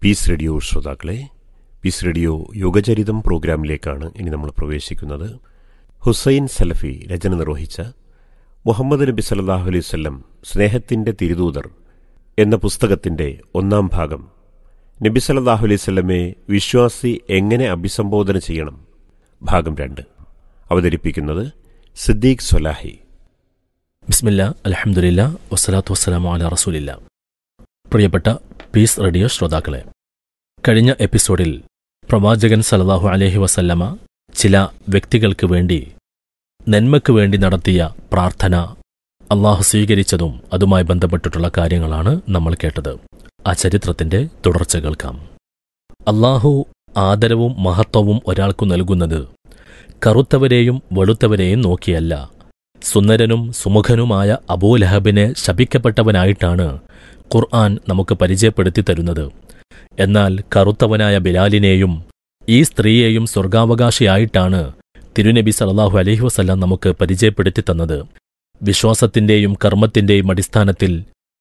piece radio ശ്രോതാക്കളെ peace radio യുഗചരിതം പ്രോഗ്രാമിലേക്കാണ് ഇനി നമ്മൾ പ്രവേശിക്കുന്നത് ഹുസൈൻ സലഫി രചന നിർവഹിച്ച മുഹമ്മദ് നബി സല്ലാഹു അലൈഹി വല്ലം സ്നേഹത്തിൻ്റെ തിരുദൂതർ എന്ന പുസ്തകത്തിൻ്റെ ഒന്നാം ഭാഗം നബി സല്ലാഹു അലൈഹി സ്വല്ലമെ വിശ്വാസി എങ്ങനെ അഭിസംബോധന ചെയ്യണം ഭാഗം രണ്ട് അവതരിപ്പിക്കുന്നത് സിദ്ദീഖ് സൊലാഹി ബിസ്മില്ല അലഹമുല്ല വസ്സലാത്തു വസ്സലാമു അല റസൂലില്ല പ്രിയപ്പെട്ട പീസ് റേഡിയോ ശ്രോതാക്കളെ കഴിഞ്ഞ എപ്പിസോഡിൽ പ്രവാചകൻ സലതാഹു അലഹി വസല്ലമ ചില വ്യക്തികൾക്ക് വേണ്ടി നന്മയ്ക്ക് വേണ്ടി നടത്തിയ പ്രാർത്ഥന അള്ളാഹു സ്വീകരിച്ചതും അതുമായി ബന്ധപ്പെട്ടിട്ടുള്ള കാര്യങ്ങളാണ് നമ്മൾ കേട്ടത് ആ ചരിത്രത്തിന്റെ തുടർച്ച കേൾക്കാം അള്ളാഹു ആദരവും മഹത്വവും ഒരാൾക്കു നൽകുന്നത് കറുത്തവരെയും വെളുത്തവരെയും നോക്കിയല്ല സുന്ദരനും സുമുഖനുമായ അബൂലഹബിനെ ശപിക്കപ്പെട്ടവനായിട്ടാണ് ഖുർആൻ നമുക്ക് പരിചയപ്പെടുത്തി തരുന്നത് എന്നാൽ കറുത്തവനായ ബിലാലിനെയും ഈ സ്ത്രീയെയും സ്വർഗാവകാശിയായിട്ടാണ് തിരുനബി സല്ലാഹു അലഹി വസല്ലം നമുക്ക് പരിചയപ്പെടുത്തി തന്നത് വിശ്വാസത്തിന്റെയും കർമ്മത്തിന്റെയും അടിസ്ഥാനത്തിൽ